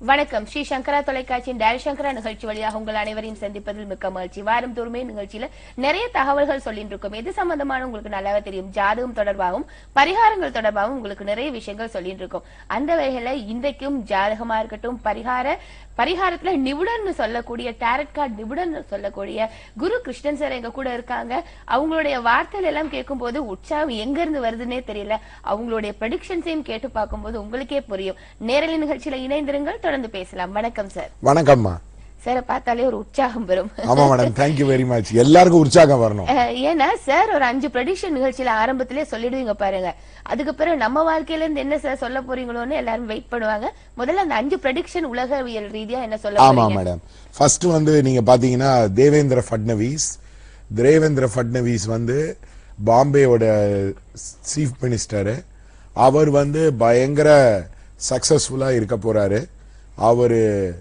வணக்கம் ஸ்ரீ சங்கரா தொலைக்காட்சியின் டேரி சங்கரா நிகழ்ச்சி வழியாக உங்கள் அனைவரையும் சந்திப்பதில் மிக்க மகிழ்ச்சி வாரம் தோறுமே நிகழ்ச்சியில நிறைய தகவல்கள் சொல்லிட்டு இருக்கோம் எது சம்பந்தமான உங்களுக்கு நல்லாவே தெரியும் ஜாதகம் தொடர்பாகவும் பரிகாரங்கள் தொடர்பாகவும் உங்களுக்கு நிறைய விஷயங்கள் சொல்லிட்டு இருக்கோம் அந்த வகையில இன்றைக்கும் ஜாதகமா இருக்கட்டும் பரிகார பரிகாரத்துல நிபுணர்னு சொல்லக்கூடிய டேரட் கார்டு நிபுணர்னு சொல்லக்கூடிய குரு கிருஷ்ணன் சார் எங்க கூட இருக்காங்க அவங்களுடைய வார்த்தைகள் எல்லாம் கேட்கும்போது உற்சாகம் எங்க இருந்து வருதுன்னே தெரியல அவங்களுடைய ப்ரெடிக்ஷன்ஸையும் கேட்டு பார்க்கும்போது உங்களுக்கே புரியும் நேரலை நிகழ்ச்சியில இணைந்திருங்கள் தொடர்ந்து பேசலாம் வணக்கம் சார் வணக்கம்மா சாரை பார்த்தாலே ஒரு உற்சாகம் வரும் ஆமா மேடம் தேங்க்யூ வெரி மச் எல்லாருக்கும் உற்சாகம் வரணும் அஹ், ஏன்னா சார் ஒரு அஞ்சு ப்ரெடிக்ஷன் நிகழ்ச்சியில ஆரம்பத்திலே சொல்லிடுவீங்க பாருங்க அதுக்கு பிறகு நம்ம வாழ்க்கையில இருந்து என்ன சார் சொல்ல போறீங்களோன்னு எல்லாரும் வெயிட் பண்ணுவாங்க முதல்ல அந்த அஞ்சு ப்ரெடிக்ஷன் உலகவியல் ரீதியா என்ன சொல்ல ஆமா போறீங்க மேடம் ஃபர்ஸ்ட் வந்து நீங்க பாத்தீங்கன்னா தேவேந்திர ஃபட்னவிஸ் தேவேந்திர ஃபட்னவிஸ் வந்து பாம்பேவோட சீஃப் மினிஸ்டர் அவர் வந்து பயங்கர சக்சஸ்ஃபுல்லா இருக்க போறாரு அவரு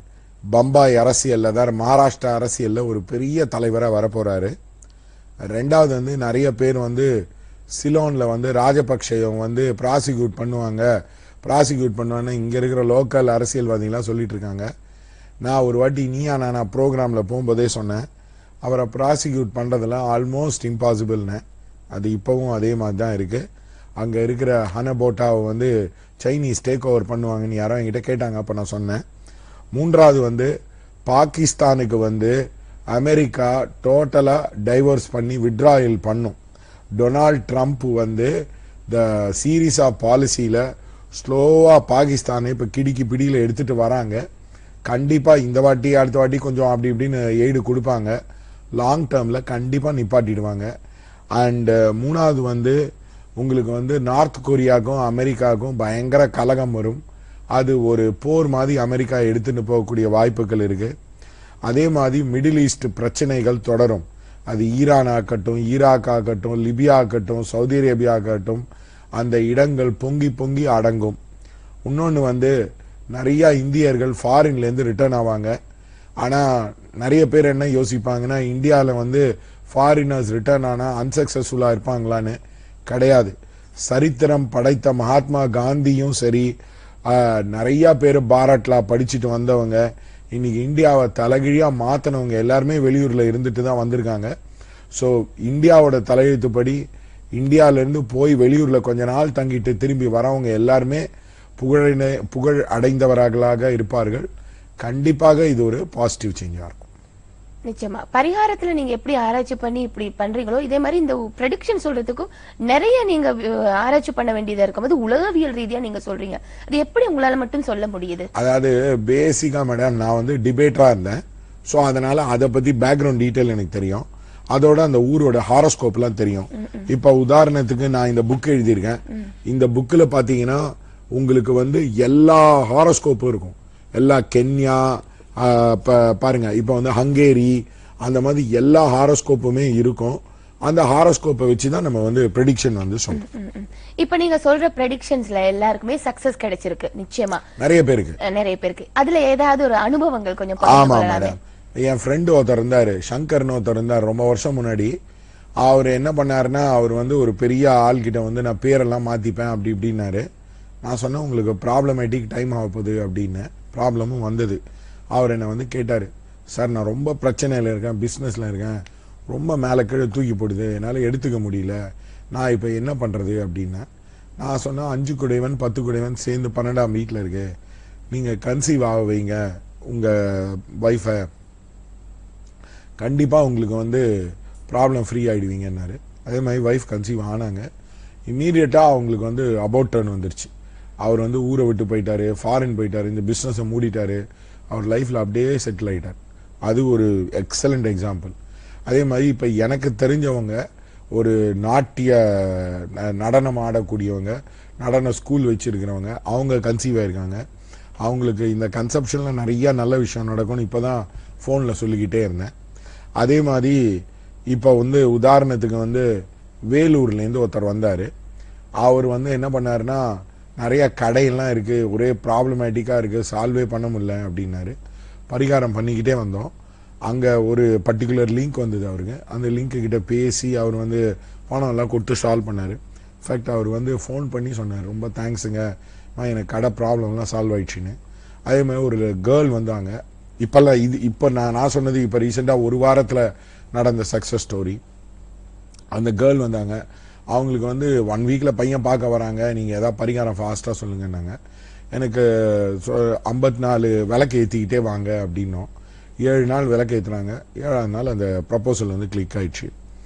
பம்பாய் அரசியல்ல தான் மகாராஷ்டிரா அரசியல்ல ஒரு பெரிய தலைவரா வரப்போறாரு ரெண்டாவது வந்து நிறைய பேர் வந்து சிலோன்ல வந்து ராஜபக்ஷேயம் வந்து ப்ராசிக்யூட் பண்ணுவாங்க ப்ராசிக்யூட் பண்ணுவாங்க இங்க இருக்கிற லோக்கல் அரசியல்வாதிகளாம் சொல்லிட்டு இருக்காங்க நான் ஒரு வாட்டி நீயா நானா ப்ரோக்ராம்ல போகும்போதே சொன்னேன் அவரை ப்ராசிக்யூட் பண்றதெல்லாம் ஆல்மோஸ்ட் இம்பாசிபிள்னு அது இப்பவும் அதே மாதிரி தான் இருக்கு அங்க இருக்கிற ஹனபோட்டாவை வந்து சைனீஸ் டேக் ஓவர் பண்ணுவாங்கன்னு யாரோ என்கிட்ட கேட்டாங்க அப்ப நான் சொன்னேன் மூன்றாவது வந்து பாகிஸ்தானுக்கு வந்து அமெரிக்கா டோட்டலா டைவர்ஸ் பண்ணி விட்ராயல் பண்ணும் டொனால்ட் ட்ரம்ப் வந்து த சீரீஸ் ஆஃப் பாலிசியில ஸ்லோவா பாகிஸ்தானை இப்ப கிடிக்கு பிடியில எடுத்துட்டு வராங்க கண்டிப்பா இந்த வாட்டி அடுத்த வாட்டி கொஞ்சம் அப்படி இப்படின்னு எய்டு கொடுப்பாங்க லாங் டேர்ம்ல கண்டிப்பா நிப்பாட்டிடுவாங்க அண்ட் மூணாவது வந்து உங்களுக்கு வந்து நார்த் கொரியாவுக்கும் அமெரிக்காவுக்கும் பயங்கர கலகம் வரும் அது ஒரு போர் மாதிரி அமெரிக்கா எடுத்துட்டு போகக்கூடிய வாய்ப்புகள் இருக்கு அதே மாதிரி மிடில் ஈஸ்ட் பிரச்சனைகள் தொடரும் அது ஈரான் ஆகட்டும் ஈராக் ஆகட்டும் லிபியா ஆகட்டும் சவுதி அரேபியா ஆகட்டும் அந்த இடங்கள் பொங்கி பொங்கி அடங்கும் இன்னொன்று வந்து நிறைய இந்தியர்கள் ஃபாரின்ல இருந்து ரிட்டர்ன் ஆவாங்க ஆனா நிறைய பேர் என்ன யோசிப்பாங்கன்னா இந்தியாவில் வந்து ஃபாரினர்ஸ் ரிட்டர்ன் ஆனா அன்சக்சஸ்ஃபுல்லா இருப்பாங்களான்னு கிடையாது சரித்திரம் படைத்த மகாத்மா காந்தியும் சரி ஆஹ், நிறைய பேர் பாரட்லா படிச்சுட்டு வந்தவங்க இன்னைக்கு இந்தியாவை தலைகீழியா மாத்தினவங்க எல்லாருமே வெளியூர்ல இருந்துட்டு தான் வந்திருக்காங்க ஸோ இந்தியாவோட தலையெழுத்துப்படி இந்தியால இருந்து போய் வெளியூர்ல கொஞ்ச நாள் தங்கிட்டு திரும்பி வரவங்க எல்லாருமே புகழின புகழ் அடைந்தவர்களாக இருப்பார்கள் கண்டிப்பாக இது ஒரு பாசிட்டிவ் சேஞ்சா இருக்கும் நிச்சயமா பரிகாரத்துல நீங்க எப்படி ஆராய்ச்சி பண்ணி இப்படி பண்றீங்களோ இதே மாதிரி இந்த ப்ரெடிக்ஷன் சொல்றதுக்கும் நிறைய நீங்க அஹ், ஆராய்ச்சி பண்ண வேண்டியதா இருக்கும் அது உலகவியல் ரீதியா நீங்க சொல்றீங்க அது எப்படி உங்களால மட்டும் சொல்ல முடியுது அதாவது பேசிக்கா மேடம் நான் வந்து டிபேட்டரா இருந்தேன் ஸோ அதனால அதை பத்தி பேக்ரவுண்ட் டீட்டெயில் எனக்கு தெரியும் அதோட அந்த ஊரோட ஹாரோஸ்கோப்லாம் தெரியும் இப்ப உதாரணத்துக்கு நான் இந்த புக் எழுதியிருக்கேன் இந்த புக்ல பாத்தீங்கன்னா உங்களுக்கு வந்து எல்லா ஹாரோஸ்கோப்பும் இருக்கும் எல்லா கென்யா ஆஹ், ப- பாருங்க இப்ப வந்து ஹங்கேரி அந்த மாதிரி எல்லா ஹாரோஸ்கோப்புமே இருக்கும் அந்த ஹாரோஸ்கோப்பை வச்சு தான் நம்ம வந்து ப்ரெடிக்ஷன் வந்து சொல்றோம் ம், ம். இப்ப நீங்க சொல்ற ப்ரெடிக்ஷன்ஸ்ல எல்லாருக்குமே சக்சஸ் கிடைச்சிருக்கு நிச்சயமா நிறைய பேருக்கு அஹ், நிறைய பேருக்கு அதுல ஏதாவது ஒரு அனுபவங்கள் கொஞ்சம் பகிர்ந்து ஆமா கொள்ளலாமே? மேடம் என் ஃப்ரெண்டு ஒருத்தர் இருந்தாரு சங்கர்னு ஒருத்தர் இருந்தார் ரொம்ப வருஷம் முன்னாடி அவர் என்ன பண்ணாருன்னா அவர் வந்து ஒரு பெரிய ஆள்கிட்ட வந்து நான் பேரெல்லாம் மாத்திப்பேன் அப்படி இப்படின்னாரு நான் சொன்னேன் உங்களுக்கு ப்ராப்ளமேட்டிக் டைம் ஆக போகுது அப்படின்னு ப்ராப்ளமும் வந்தது அவர் என்னை வந்து கேட்டாரு சார் நான் ரொம்ப பிரச்சனையில இருக்கேன் பிஸ்னஸ்ல இருக்கேன் ரொம்ப மேலே கீழே தூக்கி போடுது என்னால் எடுத்துக்க முடியல நான் இப்போ என்ன பண்றது அப்படின்னா நான் சொன்னேன் அஞ்சு குடைவன் பத்து குடைவன் சேர்ந்து பன்னெண்டாம் வீட்டில் இருக்கு நீங்க கன்சீவ் ஆக வைங்க உங்க ஒய்ஃபை கண்டிப்பா உங்களுக்கு வந்து ப்ராப்ளம் ஃப்ரீ ஆயிடுவீங்கன்னாரு அதே மாதிரி ஒய்ஃப் கன்சீவ் ஆனாங்க இம்மீடியட்டா அவங்களுக்கு வந்து அபவுட் டர்ன் வந்துருச்சு அவர் வந்து ஊரை விட்டு போயிட்டாரு ஃபாரின் போயிட்டாரு இந்த பிஸ்னஸை மூடிட்டாரு அவர் லைஃப்ல அப்படியே செட்டில் ஆயிட்டார் அது ஒரு எக்ஸலண்ட் எக்ஸாம்பிள் அதே மாதிரி இப்ப எனக்கு தெரிஞ்சவங்க ஒரு நாட்டிய ந- நடனம் ஆடக்கூடியவங்க நடன ஸ்கூல் வச்சிருக்கிறவங்க அவங்க கன்சீவ் ஆயிருக்காங்க அவங்களுக்கு இந்த கன்செப்ஷன்ல நிறைய நல்ல விஷயம் நடக்கும்னு இப்பதான் ஃபோன்ல சொல்லிக்கிட்டே இருந்தேன் அதே மாதிரி இப்போ வந்து உதாரணத்துக்கு வந்து வேலூர்ல இருந்து ஒருத்தர் வந்தாரு அவர் வந்து என்ன பண்ணாருன்னா நிறைய கடையெல்லாம் இருக்கு ஒரே ப்ராப்ளமேட்டிக்கா இருக்கு சால்வே பண்ண முடியல அப்படின்னாரு பரிகாரம் பண்ணிக்கிட்டே வந்தோம் அங்க ஒரு பர்டிகுலர் லிங்க் வந்தது அவருக்கு அந்த லிங்க் கிட்ட பேசி அவர் வந்து பணம் எல்லாம் கொடுத்து சால்வ் பண்ணாரு இன்ஃபேக்ட் அவர் வந்து ஃபோன் பண்ணி சொன்னார் ரொம்ப தேங்க்ஸுங்க அம்மா, எனக்கு கடை ப்ராப்ளம்லாம் சால்வ் ஆயிடுச்சுன்னு அதே மாதிரி ஒரு கேர்ள் வந்தாங்க இப்பெல்லாம் இது இப்போ நான் நான் சொன்னது இப்போ ரீசெண்டாக ஒரு வாரத்தில் நடந்த சக்ஸஸ் ஸ்டோரி அந்த கேர்ள் வந்தாங்க அவங்களுக்கு வந்து ஒன் வீக்கில் பையன் பார்க்க வராங்க நீங்கள் ஏதாவது பரிகாரம் ஃபாஸ்ட்டாக சொல்லுங்கன்னாங்க எனக்கு ஐம்பத்தி நாலு விளக்கு ஏற்றிக்கிட்டே வாங்க அப்படின்னோம் ஏழு நாள் விளக்கு ஏற்றுனாங்க ஏழாவது நாள் அந்த ப்ரப்போசல் வந்து கிளிக் ஆயிடுச்சு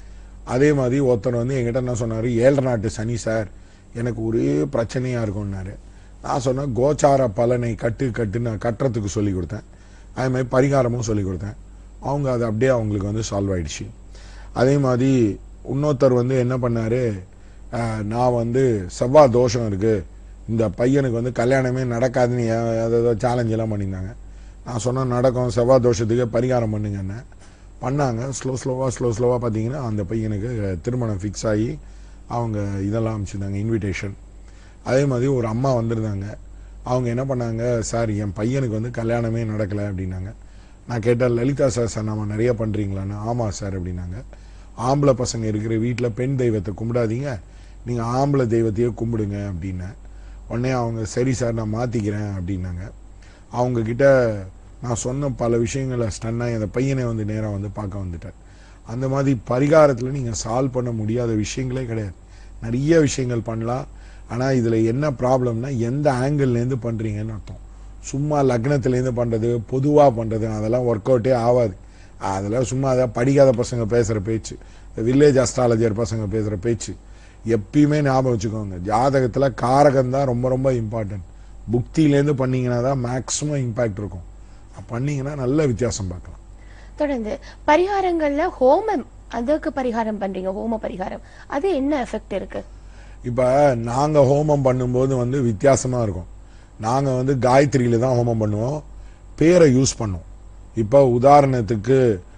அதே மாதிரி ஒருத்தர் வந்து என்கிட்ட என்ன சொன்னார் ஏழரை நாட்டு சனி சார் எனக்கு ஒரே பிரச்சனையாக இருக்கும்னாரு நான் சொன்னேன் கோச்சார பலனை கட்டு கட்டு நான் கட்டுறதுக்கு சொல்லி கொடுத்தேன் அதே மாதிரி பரிகாரமும் சொல்லி கொடுத்தேன் அவங்க அது அப்படியே அவங்களுக்கு வந்து சால்வ் ஆயிடுச்சு அதே மாதிரி இன்னொருத்தர் வந்து என்ன பண்ணாரு அஹ், நான் வந்து செவ்வாய் தோஷம் இருக்கு இந்த பையனுக்கு வந்து கல்யாணமே நடக்காதுன்னு ஏ- ஏதோ சேலஞ்ச் எல்லாம் பண்ணியிருந்தாங்க நான் சொன்னேன் நடக்கும் செவ்வாய் தோஷத்துக்கு பரிகாரம் பண்ணுங்கன்னு பண்ணாங்க ஸ்லோ ஸ்லோவாக ஸ்லோ ஸ்லோவாக பார்த்தீங்கன்னா அந்த பையனுக்கு திருமணம் ஃபிக்ஸ் ஆகி அவங்க இதெல்லாம் அமைச்சிருந்தாங்க இன்விடேஷன் அதே மாதிரி ஒரு அம்மா வந்திருந்தாங்க அவங்க என்ன பண்ணாங்க சார் என் பையனுக்கு வந்து கல்யாணமே நடக்கலை அப்படின்னாங்க நான் கேட்டேன் லலிதா சார் சார் நம்ம நிறைய பண்ணுறீங்களான்னு ஆமாம் சார் அப்படின்னாங்க ஆம்பளை பசங்க இருக்கிற வீட்டில் பெண் தெய்வத்தை கும்பிடாதீங்க நீங்கள் ஆம்பளை தெய்வத்தையே கும்பிடுங்க அப்படின்னேன் உடனே அவங்க சரி சார் நான் மாற்றிக்கிறேன் அப்படின்னாங்க அவங்க கிட்ட நான் சொன்ன பல விஷயங்களை ஸ்டன்னாக அந்த பையனை வந்து நேராக வந்து பார்க்க வந்துட்டேன் அந்த மாதிரி பரிகாரத்தில் நீங்கள் சால்வ் பண்ண முடியாத விஷயங்களே கிடையாது நிறைய விஷயங்கள் பண்ணலாம் ஆனால் இதில் என்ன ப்ராப்ளம்னா எந்த ஆங்கிள்லேருந்து பண்ணுறீங்கன்னு அர்த்தம் சும்மா லக்னத்துலேருந்து பண்ணுறது பொதுவாக பண்ணுறது அதெல்லாம் ஒர்க் அவுட்டே ஆகாது அதெல்லாம் சும்மா அதை படிக்காத பசங்க பேசுகிற பேச்சு வில்லேஜ் அஸ்ட்ராலஜர் பசங்க பேசுகிற பேச்சு எப்பயுமே ஞாபகம் வச்சுக்கோங்க ஜாதகத்தில் காரகம் தான் ரொம்ப ரொம்ப இம்பார்ட்டன்ட் புக்தியிலேருந்து பண்ணீங்கன்னா தான் மேக்ஸிமம் இம்பாக்ட் இருக்கும் பண்ணீங்கன்னா நல்ல வித்தியாசம் பார்க்கலாம் தொடர்ந்து பரிகாரங்கள்ல ஹோமம் அதுக்கு பரிகாரம் பண்றீங்க ஹோம பரிகாரம் அது என்ன எஃபெக்ட் இருக்கு இப்போ நாங்கள் ஹோமம் பண்ணும்போது வந்து வித்தியாசமாக இருக்கும் நாங்கள் வந்து காயத்ரியில தான் ஹோமம் பண்ணுவோம் பேரை யூஸ் பண்ணுவோம் இப்போ உதாரணத்துக்கு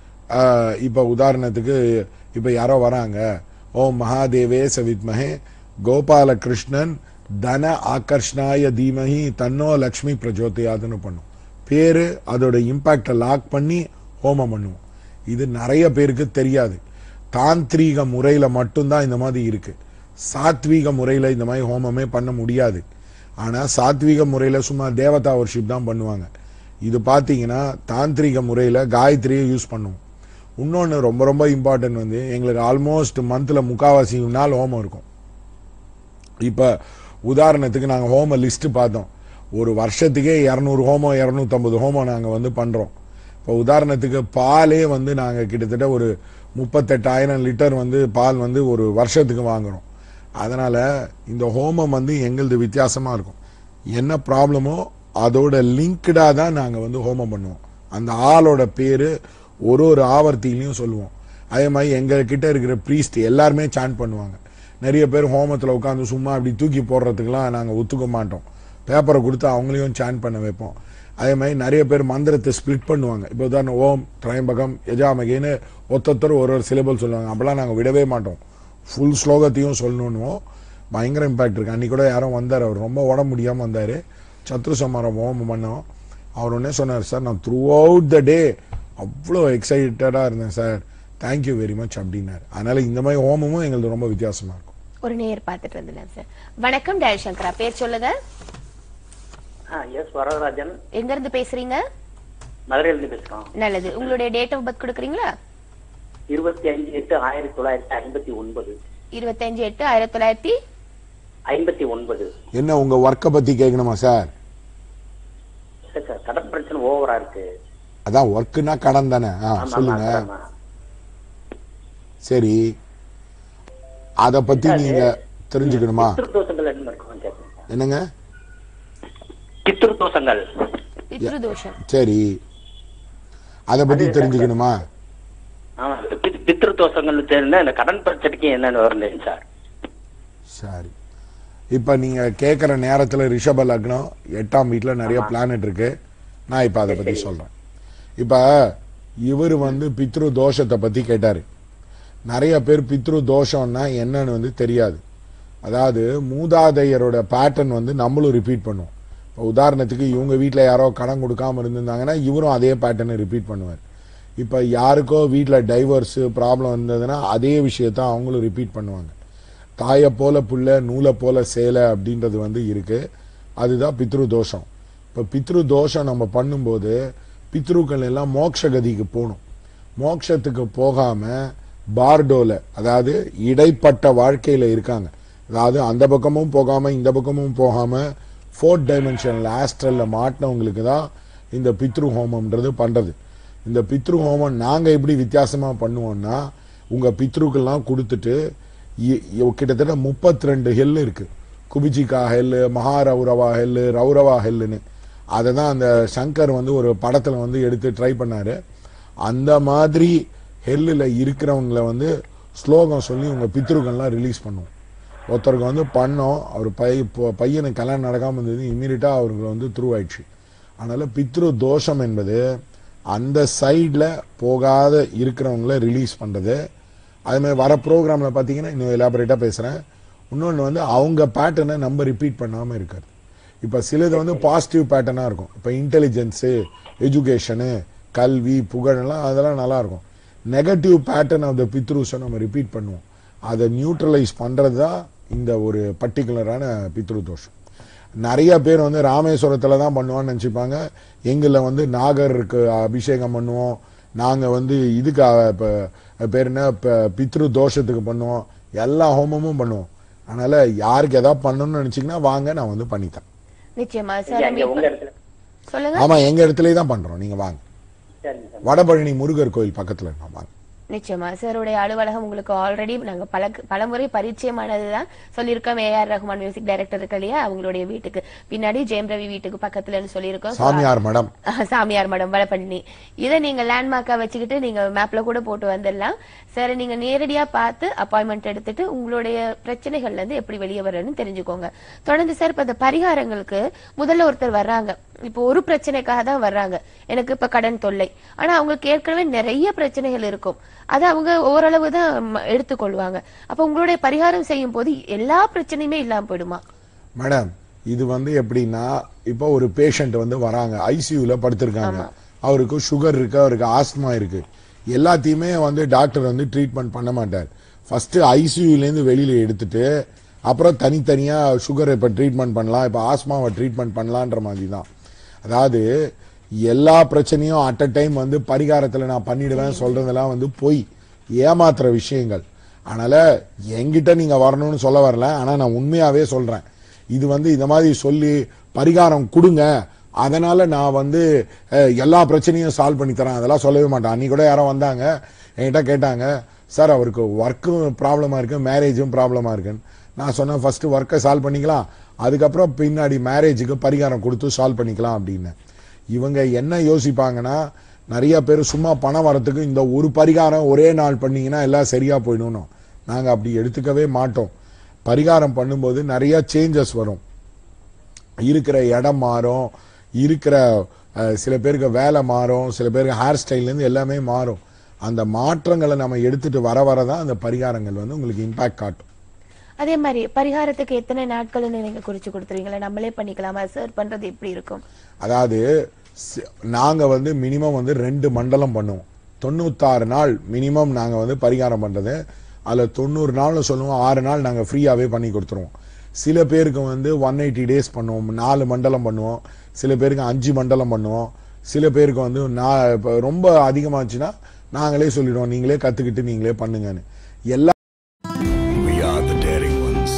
இப்போ உதாரணத்துக்கு இப்போ யாரோ வராங்க ஓம் மகாதேவே சவித்மஹே கோபால கிருஷ்ணன் தன ஆகர்ஷ்ணாய தீமஹி தன்னோ லக்ஷ்மி பிரஜோதயாதுன்னு பண்ணும் பேரு அதோட இம்பாக்டை லாக் பண்ணி ஹோமம் பண்ணுவோம் இது நிறைய பேருக்கு தெரியாது தாந்திரீக முறையில் மட்டும்தான் இந்த மாதிரி இருக்கு சாத்வீக முறையில் இந்த மாதிரி ஹோமமே பண்ண முடியாது ஆனால் சாத்வீக முறையில் சும்மா தேவதா வர்ஷிப் தான் பண்ணுவாங்க இது பார்த்தீங்கன்னா தாந்திரிக முறையில் காயத்ரியை யூஸ் பண்ணுவோம் இன்னொன்று ரொம்ப ரொம்ப இம்பார்ட்டன்ட் வந்து எங்களுக்கு ஆல்மோஸ்ட் மந்தில் முக்காவாசி நாள் ஹோமம் இருக்கும் இப்போ உதாரணத்துக்கு நாங்கள் ஹோம லிஸ்ட் பார்த்தோம் ஒரு வருஷத்துக்கே இரநூறு ஹோமம் இரநூத்தம்பது ஹோமம் நாங்கள் வந்து பண்ணுறோம் இப்போ உதாரணத்துக்கு பாலே வந்து நாங்கள் கிட்டத்தட்ட ஒரு முப்பத்தெட்டாயிரம் லிட்டர் வந்து பால் வந்து ஒரு வருஷத்துக்கு வாங்குறோம் அதனால் இந்த ஹோமம் வந்து எங்களுது வித்தியாசமாக இருக்கும் என்ன ப்ராப்ளமோ அதோட லிங்க்டாக தான் நாங்கள் வந்து ஹோமம் பண்ணுவோம் அந்த ஆளோட பேர் ஒரு ஒரு ஆவர்த்திலையும் சொல்லுவோம் அதே மாதிரி எங்கள் கிட்ட இருக்கிற ப்ரீஸ்ட் எல்லாருமே சாண்ட் பண்ணுவாங்க நிறைய பேர் ஹோமத்தில் உட்காந்து சும்மா அப்படி தூக்கி போடுறதுக்கெல்லாம் நாங்கள் ஒத்துக்க மாட்டோம் பேப்பரை கொடுத்து அவங்களையும் சாண்ட் பண்ண வைப்போம் அதே மாதிரி நிறைய பேர் மந்திரத்தை ஸ்ப்ளிட் பண்ணுவாங்க இப்போ உதாரணம் ஓம் திரையம்பகம் யஜாமகின்னு ஒத்தொத்தர் ஒரு ஒரு சிலபல் சொல்லுவாங்க அப்பெல்லாம் நாங்கள் விடவே மாட்டோம் ஃபுல் ஸ்லோகத்தையும் சொல்லணுன்னுவோம் பயங்கர இம்பாக்ட் இருக்கு அன்னைக்கு கூட யாரும் வந்தார் அவர் ரொம்ப உடம்பு முடியாமல் வந்தார் சத்ரு சமாரம் ஹோமம் பண்ணோம் அவர் உடனே சொன்னார் சார் நான் த்ரூ அவுட் த டே அவ்வளோ எக்ஸைட்டடாக இருந்தேன் சார் தேங்க்யூ வெரி மச் அப்படின்னாரு அதனால இந்த மாதிரி ஹோமமும் எங்களுக்கு ரொம்ப வித்தியாசமா இருக்கும் ஒரு நேர் பார்த்துட்டு வந்துடலாம் சார் வணக்கம் டயல் சங்கரா பேர் சொல்லுங்க ஆ எஸ் வரதராஜன் எங்க இருந்து பேசுறீங்க மதுரையிலிருந்து பேசுறோம் நல்லது உங்களுடைய டேட் ஆஃப் பர்த் கொடுக்குறீங்களா இருபத்தி அஞ்சு எட்டு ஆயிரத்தி தொள்ளாயிரத்தி ஐம்பத்தி ஒன்பது இருபத்தஞ்சு எட்டு ஆயிரத்தி தொள்ளாயிரத்தி ஐம்பத்தி ஒன்பது என்ன உங்க ஒர்க்கை பத்தி கேட்கணுமா சார் சார் சார் கடன் பிரச்சனை ஓவரா இருக்கு அதான் ஒர்க்குனா கடன் தானே ஆ ஆமா, ஆமா, சொல்லுங்க ஆமா. சரி அத பத்தி நீங்க தெரிஞ்சுக்கணுமா பித்ரு தோஷங்கள் என்ன இருக்கும் கேட்குறேன் சார். என்னங்க பித்ரு தோஷங்கள் பித்ருதோஷம் சரி அத பத்தி தெரிஞ்சுக்கணுமா ஆமா பித்- பித்ரு தோஷங்கள் தெரிஞ்சா இந்த கடன் பிரச்சனைக்கு என்னன்னு வரணும் சார் சரி இப்ப நீங்க கேக்குற நேரத்துல ரிஷப லக்னம் எட்டாம் வீட்ல நிறைய பிளானட் இருக்கு நான் இப்ப அதை பத்தி சொல்றேன் இப்ப இவர் வந்து பித்ரு தோஷத்தை பத்தி கேட்டாரு நிறைய பேர் பித்ரு தோஷம்னா என்னன்னு வந்து தெரியாது அதாவது மூதாதையரோட பேட்டர்ன் வந்து நம்மளும் ரிப்பீட் பண்ணுவோம் இப்போ உதாரணத்துக்கு இவங்க வீட்டில் யாரோ கடன் கொடுக்காம இருந்திருந்தாங்கன்னா இவரும் அதே பேட்டர்னை ரிப்பீட் பண்ணுவார் இப்போ யாருக்கோ வீட்டில் டைவர்ஸு ப்ராப்ளம் இருந்ததுன்னா அதே விஷயத்த அவங்களும் ரிப்பீட் பண்ணுவாங்க தாயை போல புள்ள நூலை போல சேலை அப்படின்றது வந்து இருக்கு அதுதான் பித்ரு தோஷம் இப்போ பித்ரு தோஷம் நம்ம பண்ணும்போது பித்ருக்கள் எல்லாம் மோட்சகதிக்கு போகணும் மோட்சத்துக்கு போகாம பார்டோல அதாவது இடைப்பட்ட வாழ்க்கையில இருக்காங்க அதாவது அந்த பக்கமும் போகாம இந்த பக்கமும் போகாம ஃபோர்த் டைமென்ஷனல் ஆஸ்ட்ரல்ல மாட்டினவங்களுக்கு தான் இந்த பித்ரு ஹோமம்ன்றது பண்றது இந்த பித்ரு ஹோமம் நாங்க எப்படி வித்தியாசமா பண்ணுவோம்னா உங்க பித்ருக்கெல்லாம் கொடுத்துட்டு இ- இ- கிட்டத்தட்ட முப்பத்தி ரெண்டு ஹெல் இருக்கு குபிஜிகா ஹெல்லு மகாரௌரவா ஹெல்லு ரௌரவா ஹெல்லுன்னு அதை தான் அந்த சங்கர் வந்து ஒரு படத்துல வந்து எடுத்து ட்ரை பண்ணாரு அந்த மாதிரி ஹெல்லில் இருக்கிறவங்கள வந்து ஸ்லோகம் சொல்லி உங்க பித்ருக்கள்லாம் ரிலீஸ் பண்ணுவோம் ஒருத்தருக்கு வந்து பண்ணோம் அவர் பை இப்போ பையனுக்கு கல்யாணம் நடக்காமல் இருந்தது இம்மீடியட்டாக அவருக்கு வந்து த்ரூ ஆயிடுச்சு அதனால பித்ரு தோஷம் என்பது அந்த சைடில் போகாத இருக்கிறவங்கள ரிலீஸ் பண்ணுறது அது மாதிரி வர ப்ரோக்ராமில் பார்த்தீங்கன்னா இன்னும் எலாபரேட்டாக பேசுகிறேன் இன்னொன்று வந்து அவங்க பேட்டர்னை நம்ம ரிப்பீட் பண்ணாமல் இருக்காது இப்போ சிலது வந்து பாசிட்டிவ் பேட்டர்னாக இருக்கும் இப்போ இன்டெலிஜென்ஸு எஜுகேஷனு கல்வி புகழெல்லாம் அதெல்லாம் நல்லா இருக்கும் நெகட்டிவ் பேட்டர்ன் ஆஃப் த பித்ருஸை நம்ம ரிப்பீட் பண்ணுவோம் அதை நியூட்ரலைஸ் பண்ணுறது தான் இந்த ஒரு பர்டிகுலரான பித்ரு தோஷம் நிறைய பேர் வந்து ராமேஸ்வரத்தில் தான் பண்ணுவான்னு நினச்சிப்பாங்க எங்களில் வந்து நாகருக்கு அபிஷேகம் பண்ணுவோம் நாங்கள் வந்து இதுக்கு அஹ், இப்ப பேர் என்ன இப்போ பித்ரு தோஷத்துக்கு பண்ணுவோம் எல்லா ஹோமமும் பண்ணுவோம் அதனால யாருக்கு எதாவது பண்ணணும்னு நினச்சிங்கன்னா வாங்க நான் வந்து பண்ணித்தரேன் நிச்சயமா இங்க சார் இங்க உங்க இடத்துல சொல்லுங்க ஆமா எங்க இடத்துலயே தான் பண்றோம் நீங்க வாங்க சரிங்க சார் வடபழனி முருகர் கோயில் பக்கத்துல இருக்கோம் வாங்க நிச்சயமா சாருடைய அலுவலகம் உங்களுக்கு ஆல்ரெடி நாங்க பல பலமுறை பரிச்சயமானதுதான் சொல்லியிருக்கோம் ஏஆர் ரஹ்மான் மியூசிக் டைரக்டர் இருக்கு இல்லையா அவங்களுடைய வீட்டுக்கு பின்னாடி ஜெயம் ரவி வீட்டுக்கு பக்கத்துலன்னு சொல்லியிருக்கோம் So, சாமியார் மடம் அஹ், சாமியார் மடம் வடபழனி இதை நீங்க லேண்ட்மார்க்கா வச்சுக்கிட்டு நீங்க மேப்ல கூட போட்டு வந்துடலாம் சார் நீங்க நேரடியா பார்த்து அப்பாயின்மெண்ட் எடுத்துட்டு உங்களுடைய பிரச்சனைகள்ல இருந்து எப்படி வெளியே வரணும்னு தெரிஞ்சுக்கோங்க தொடர்ந்து சார் இப்ப இந்த பரிகாரங்களுக்கு முதல்ல ஒருத்தர் வர்றாங்க இப்போ ஒரு பிரச்சனைக்காக தான் வர்றாங்க எனக்கு இப்ப கடன் தொல்லை ஆனா அவங்களுக்கு ஏற்கனவே நிறைய பிரச்சனைகள் இருக்கும் அதை அவங்க ஓரளவு தான் ம- எடுத்துக்கொள்வாங்க அப்ப உங்களுடைய பரிகாரம் செய்யும் போது எல்லா பிரச்சனையுமே இல்லாம போயிடுமா மேடம் இது வந்து எப்படின்னா இப்போ ஒரு பேஷண்ட் வந்து வராங்க ஐசியூல படுத்திருக்காங்க அவருக்கு சுகர் இருக்கு அவருக்கு ஆஸ்துமா இருக்கு எல்லாத்தையுமே வந்து டாக்டர் வந்து ட்ரீட்மெண்ட் பண்ண மாட்டார் ஃபர்ஸ்ட் ஐசியூலேருந்து வெளியில எடுத்துட்டு அப்புறம் தனித்தனியா சுகரை இப்போ ட்ரீட்மெண்ட் பண்ணலாம் இப்போ ஆஸ்மாவை ட்ரீட்மெண்ட் பண்ணலான்ற மாதிரி தான் அதாவது எல்லா பிரச்சனையும் அட் அ டைம் வந்து பரிகாரத்தில் நான் பண்ணிடுவேன் சொல்றதெல்லாம் வந்து பொய் ஏமாத்துற விஷயங்கள் அதனால என்கிட்ட நீங்க வரணும்னு சொல்ல வரல ஆனா நான் உண்மையாவே சொல்றேன் இது வந்து இந்த மாதிரி சொல்லி பரிகாரம் கொடுங்க அதனால நான் வந்து அஹ், எல்லா பிரச்சனையும் சால்வ் பண்ணி தரேன் அதெல்லாம் சொல்லவே மாட்டேன் அன்னைக்கு கூட யாரோ வந்தாங்க என்கிட்ட கேட்டாங்க சார் அவருக்கு ஒர்க்கும் ப்ராப்ளமா இருக்கு மேரேஜும் ப்ராப்ளமா இருக்குன்னு நான் சொன்னேன் ஃபர்ஸ்ட் ஒர்க்கை சால்வ் பண்ணிக்கலாம் அதுக்கப்புறம் பின்னாடி மேரேஜுக்கு பரிகாரம் கொடுத்து சால்வ் பண்ணிக்கலாம் அப்படின்னு இவங்க என்ன யோசிப்பாங்கன்னா நிறைய பேர் சும்மா பணம் வரத்துக்கு இந்த ஒரு பரிகாரம் ஒரே நாள் பண்ணீங்கன்னா எல்லாம் சரியா போயிடணும் நாங்க அப்படி எடுத்துக்கவே மாட்டோம் பரிகாரம் பண்ணும்போது நிறைய சேஞ்சஸ் வரும் இருக்கிற இடம் மாறும் இருக்கிற அஹ், சில பேருக்கு வேலை மாறும் சில பேருக்கு ஹேர் ஸ்டைல்லேருந்து எல்லாமே மாறும் அந்த மாற்றங்களை நம்ம எடுத்துட்டு வர வர தான் அந்த பரிகாரங்கள் வந்து உங்களுக்கு இம்பாக்ட் காட்டும் அதே மாதிரி பரிகாரத்துக்கு எத்தனை நாட்கள்னு நீங்க குறிச்சு கொடுத்துருவீங்களா நம்மளே பண்ணிக்கலாமா சார் பண்றது எப்படி இருக்கும் அதாவது சி- நாங்க வந்து மினிமம் வந்து ரெண்டு மண்டலம் பண்ணுவோம் தொண்ணூத்தாறு நாள் மினிமம் நாங்க வந்து பரிகாரம் பண்றது அதுல தொண்ணூறு நாள்னு சொல்லுவோம் ஆறு நாள் நாங்க ஃப்ரீயாவே பண்ணி கொடுத்துருவோம் சில பேருக்கு வந்து ஒன் எயிட்டி டேஸ் பண்ணுவோம் நாலு மண்டலம் பண்ணுவோம் சில பேருக்கு அஞ்சு மண்டலம் பண்ணுவோம் சில பேருக்கு வந்து நான் இப்ப ரொம்ப அதிகமாச்சுன்னா நாங்களே சொல்லிடுவோம் நீங்களே கத்துக்கிட்டு நீங்களே பண்ணுங்கன்னு எல்லா We are the daring ones.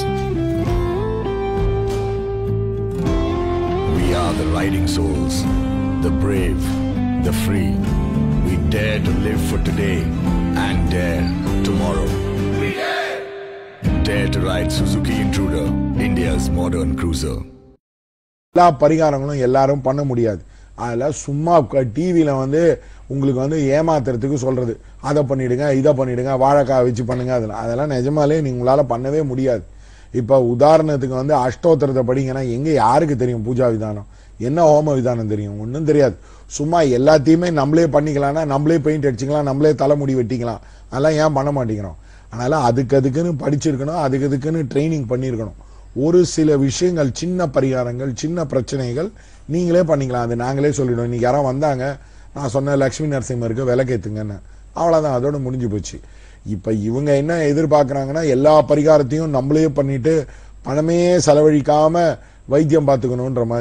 We are the riding souls, the brave, the free. We dare to live for today and dare tomorrow. We dare! Dare to ride Suzuki Intruder, India's modern cruiser. எல்லா பரிகாரங்களும் எல்லாரும் பண்ண முடியாது அதில் சும்மா டிவியில் வந்து உங்களுக்கு வந்து ஏமாத்துறதுக்கு சொல்றது அதை பண்ணிடுங்க இதை பண்ணிடுங்க வாழைக்காய் வச்சு பண்ணுங்க அதெல்லாம் அதெல்லாம் நிஜமாலே நீங்க உங்களால பண்ணவே முடியாது இப்போ உதாரணத்துக்கு வந்து அஷ்டோத்திரத்தை படிங்கன்னா எங்க யாருக்கு தெரியும் பூஜா விதானம் என்ன ஹோம விதானம் தெரியும் ஒன்றும் தெரியாது சும்மா எல்லாத்தையுமே நம்மளே பண்ணிக்கலாம்னா நம்மளே பெயிண்ட் அடிச்சுக்கலாம் நம்மளே தலைமுடி வெட்டிக்கலாம் அதெல்லாம் ஏன் பண்ண மாட்டேங்கிறோம் அதனால அதுக்கு அதுக்குன்னு படிச்சிருக்கணும் அதுக்கு அதுக்குன்னு ட்ரைனிங் பண்ணியிருக்கணும் ஒரு சில விஷயங்கள் சின்ன பரிகாரங்கள் சின்ன பிரச்சனைகள் நீங்களே பண்ணிக்கலாம் அது நாங்களே சொல்லிடுவோம் இன்னைக்கு யாரோ வந்தாங்க நான் சொன்னேன் லக்ஷ்மி நரசிம்மருக்கு விளக்கேத்துங்கன்னு அவ்வளவுதான் அதோட முடிஞ்சு போச்சு இப்ப இவங்க என்ன எதிர்பார்க்கறாங்கன்னா எல்லா பரிகாரத்தையும் நம்மளே பண்ணிட்டு பணமே செலவழிக்காம வைத்தியம் பார்த்துக்கணுன்ற மாதிரி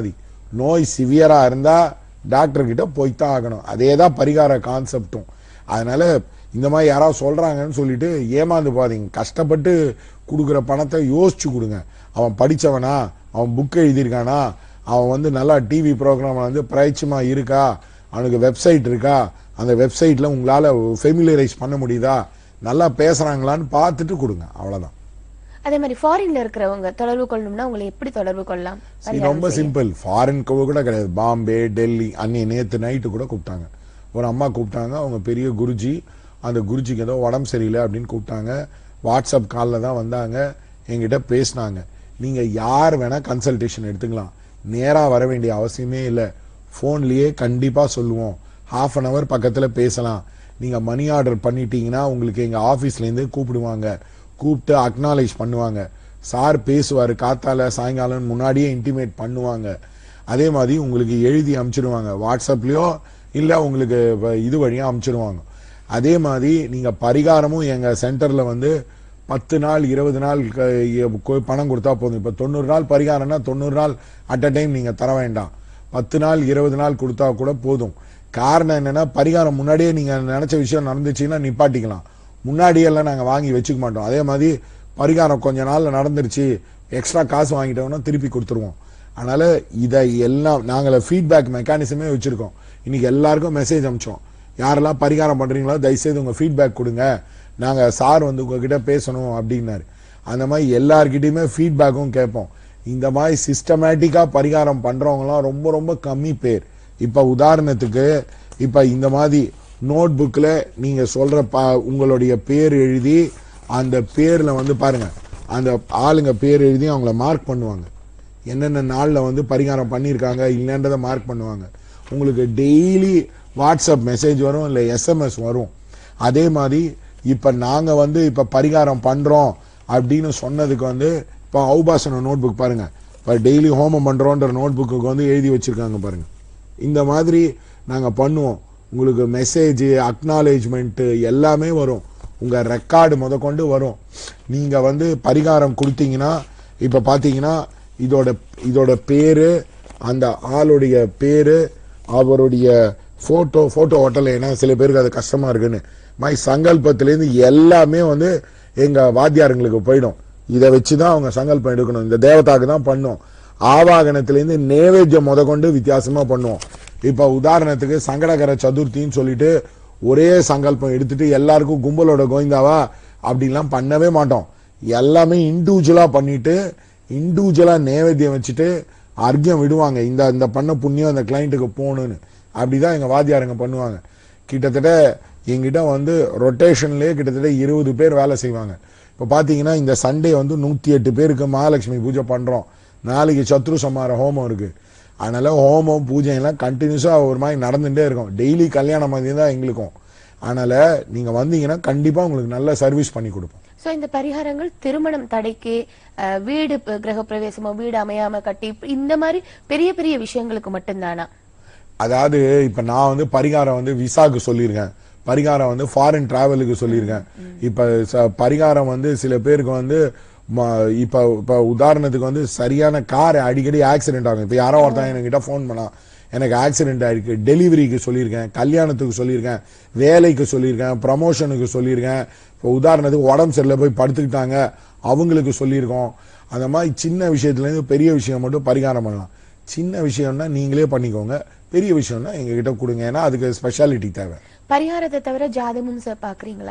நோய் சிவியரா இருந்தா டாக்டர் கிட்ட போய்த்தான் ஆகணும் அதே தான் பரிகார கான்செப்டும் அதனால இந்த மாதிரி யாராவது சொல்றாங்கன்னு சொல்லிட்டு ஏமாந்து பாதீங்க கஷ்டப்பட்டு கொடுக்குற பணத்தை யோசிச்சு கொடுங்க அவன் படிச்சவனா அவன் புக் எழுதியிருக்கானா அவன் வந்து நல்லா டிவி ப்ரோக்ராம் வந்து பிரயச்சமா இருக்கா அவனுக்கு வெப்சைட் இருக்கா அந்த வெப்சைட்ல உங்களால ஃபெமிலியரைஸ் பண்ண முடியுதா நல்லா பேசுறாங்களான்னு பார்த்துட்டு கொடுங்க அவ்வளவுதான் அதே மாதிரி ஃபாரின்ல இருக்கிறவங்க தொடர்பு கொள்ளணும்னா உங்களை எப்படி தொடர்பு கொள்ளலாம் இது பரிகாரம் ரொம்ப செய்ய. சிம்பிள் ஃபாரின் கூட கிடையாது பாம்பே டெல்லி அன்னி நேத்து நைட்டு கூட கூப்பிட்டாங்க ஒரு அம்மா கூப்பிட்டாங்க அவங்க பெரிய குருஜி அந்த குருஜிக்கு ஏதோ உடம்பு சரியில்லை அப்படின்னு கூப்பிட்டாங்க வாட்ஸ்அப் காலில் தான் வந்தாங்க என்கிட்ட பேசினாங்க நீங்க யார் வேணா கன்சல்டேஷன் எடுத்துக்கலாம் நேரா வர வேண்டிய அவசியமே இல்லை ஃபோன்லயே கண்டிப்பா சொல்லுவோம் ஹாஃப் அன் ஹவர் பக்கத்துல பேசலாம் நீங்க மணி ஆர்டர் பண்ணிட்டீங்கன்னா உங்களுக்கு எங்க ஆபீஸ்ல இருந்து கூப்பிடுவாங்க கூப்பிட்டு அக்னாலேஜ் பண்ணுவாங்க சார் பேசுவாரு காத்தால சாயங்காலம் முன்னாடியே இன்டிமேட் பண்ணுவாங்க அதே மாதிரி உங்களுக்கு எழுதி அனுப்பிச்சிடுவாங்க வாட்ஸ்அப்லயோ இல்ல உங்களுக்கு வ- இது வழியா அனுப்பிச்சிடுவாங்க அதே மாதிரி நீங்க பரிகாரமும் எங்க சென்டர்ல வந்து பத்து நாள் இருபது நாள் க- எ- கொ- பணம் கொடுத்தா போதும் இப்ப தொண்ணூறு நாள் பரிகாரம்னா தொண்ணூறு நாள் அட் அ டைம் நீங்க தர வேண்டாம் பத்து நாள் இருபது நாள் கொடுத்தா கூட போதும் காரணம் என்னன்னா பரிகாரம் முன்னாடியே நீங்க நினைச்ச விஷயம் நடந்துச்சுன்னா நிப்பாட்டிக்கலாம் முன்னாடியே எல்லாம் நாங்க வாங்கி வச்சுக்க மாட்டோம் அதே மாதிரி பரிகாரம் கொஞ்ச நாள்ல நடந்துருச்சு எக்ஸ்ட்ரா காசு வாங்கிட்டோம்னா திருப்பி கொடுத்துருவோம் அதனால இதை எல்லாம் நாங்கள ஃபீட்பேக் மெக்கானிசமே வச்சிருக்கோம் இன்னைக்கு எல்லாருக்கும் மெசேஜ் அனுப்பிச்சோம் யாரெல்லாம் பரிகாரம் பண்றீங்களோ தயவுசெய்து உங்க ஃபீட்பேக் கொடுங்க நாங்க சார் வந்து உங்ககிட்ட பேசணும் அப்படின்னாரு அந்த மாதிரி எல்லார்கிட்டயுமே ஃபீட்பேக்கும் கேட்போம் இந்த மாதிரி சிஸ்டமேட்டிக்கா பரிகாரம் பண்றவங்கலாம் ரொம்ப ரொம்ப கம்மி பேர் இப்ப உதாரணத்துக்கு இப்ப இந்த மாதிரி நோட் புக்ல நீங்க சொல்ற ப- உங்களுடைய பேர் எழுதி அந்த பேர்ல வந்து பாருங்க அந்த ஆளுங்க பேர் எழுதி அவங்கள மார்க் பண்ணுவாங்க என்னென்ன நாள்ல வந்து பரிகாரம் பண்ணியிருக்காங்க இல்லைன்றதை மார்க் பண்ணுவாங்க உங்களுக்கு டெய்லி வாட்ஸ்அப் மெசேஜ் வரும் இல்லை எஸ்எம்எஸ் வரும் அதே மாதிரி இப்ப நாங்க வந்து இப்ப பரிகாரம் பண்றோம் அப்படின்னு சொன்னதுக்கு வந்து இப்போ ஔபாசன நோட் புக் பாருங்க இப்போ டெய்லி ஹோமம் பண்றோன்ற நோட் புக்கு வந்து எழுதி வச்சிருக்காங்க பாருங்க இந்த மாதிரி நாங்க பண்ணுவோம் உங்களுக்கு மெசேஜ் அக்னாலேஜ்மெண்ட் எல்லாமே வரும் உங்க ரெக்கார்டு முதற்கொண்டு வரும் நீங்க வந்து பரிகாரம் கொடுத்தீங்கன்னா இப்ப பாத்தீங்கன்னா இதோட இதோட பேரு அந்த ஆளுடைய பேரு அவருடைய போட்டோ போட்டோ ஓட்டல ஏன்னா சில பேருக்கு அது கஷ்டமா இருக்குன்னு மை சங்கல்பத்திலேருந்து எல்லாமே வந்து எங்க வாத்தியாருங்களுக்கு போயிடும் இதை வச்சுதான் அவங்க சங்கல்பம் எடுக்கணும் இந்த தேவதாக்கு தான் பண்ணும் ஆவாகனத்திலேருந்து நேவேத்தியம் முத கொண்டு வித்தியாசமா பண்ணுவோம் இப்ப உதாரணத்துக்கு சங்கடகர சதுர்த்தின்னு சொல்லிட்டு ஒரே சங்கல்பம் எடுத்துட்டு எல்லாருக்கும் கும்பலோட கோவிந்தாவா அப்படிலாம் பண்ணவே மாட்டோம் எல்லாமே இண்டிவிஜுவலா பண்ணிட்டு இண்டிவிஜுவலா நேவேத்தியம் வச்சுட்டு அர்க்கியம் விடுவாங்க இந்த இந்த பண்ண புண்ணியம் அந்த கிளைண்ட்டுக்கு போகணும்னு அப்படிதான் எங்க வாத்தியாருங்க பண்ணுவாங்க கிட்டத்தட்ட எங்கிட்ட வந்து ரொட்டேஷன்லயே கிட்டத்தட்ட இருபது பேர் வேலை செய்வாங்க இப்ப பாத்தீங்கன்னா இந்த சண்டே வந்து நூத்தி எட்டு பேருக்கு மகாலட்சுமி பூஜை பண்றோம் நாளைக்கு சத்ரு சமார ஹோமம் இருக்கு அதனால ஹோமம் பூஜை எல்லாம் கண்டினியூஸா ஒரு மாதிரி நடந்துட்டே இருக்கும் டெய்லி கல்யாணம் மாதிரி தான் எங்களுக்கும் அதனால நீங்க வந்தீங்கன்னா கண்டிப்பா உங்களுக்கு நல்ல சர்வீஸ் பண்ணி கொடுப்போம் சோ இந்த பரிகாரங்கள் திருமணம் தடைக்கு அஹ், வீடு ப- கிரகப்பிரவேசமோ வீடு அமையாம கட்டி இந்த மாதிரி பெரிய பெரிய விஷயங்களுக்கு மட்டும்தானா அதாவது இப்ப நான் வந்து பரிகாரம் வந்து விசாக்கு சொல்லியிருக்கேன் பரிகாரம் வந்து ஃபாரின் டிராவலுக்கு சொல்லியிருக்கேன் இப்ப ச- பரிகாரம் வந்து சில பேருக்கு வந்து ம- இப்ப இப்ப உதாரணத்துக்கு வந்து சரியான கார் அடிக்கடி ஆக்சிடென்ட் ஆகும் இப்ப யாரோ ஒருத்தன் என்கிட்ட ஃபோன் பண்ணா எனக்கு ஆக்சிடென்ட் ஆயிருக்கு டெலிவரிக்கு சொல்லியிருக்கேன் கல்யாணத்துக்கு சொல்லியிருக்கேன் வேலைக்கு சொல்லியிருக்கேன் ப்ரமோஷனுக்கு சொல்லியிருக்கேன் இப்போ உதாரணத்துக்கு உடம்பு சரியில்லை போய் படுத்துக்கிட்டாங்க அவங்களுக்கு சொல்லியிருக்கோம் அந்த மாதிரி சின்ன விஷயத்துல இருந்து பெரிய விஷயம் மட்டும் பரிகாரம் பண்ணலாம் சின்ன விஷயம்னா நீங்களே பண்ணிக்கோங்க பெரிய விஷயம்னா எங்ககிட்ட கொடுங்க ஏன்னா அதுக்கு ஸ்பெஷாலிட்டி தேவை பரிகாரத்தை தவிர ஜாதமும் சார் பாக்குறீங்களா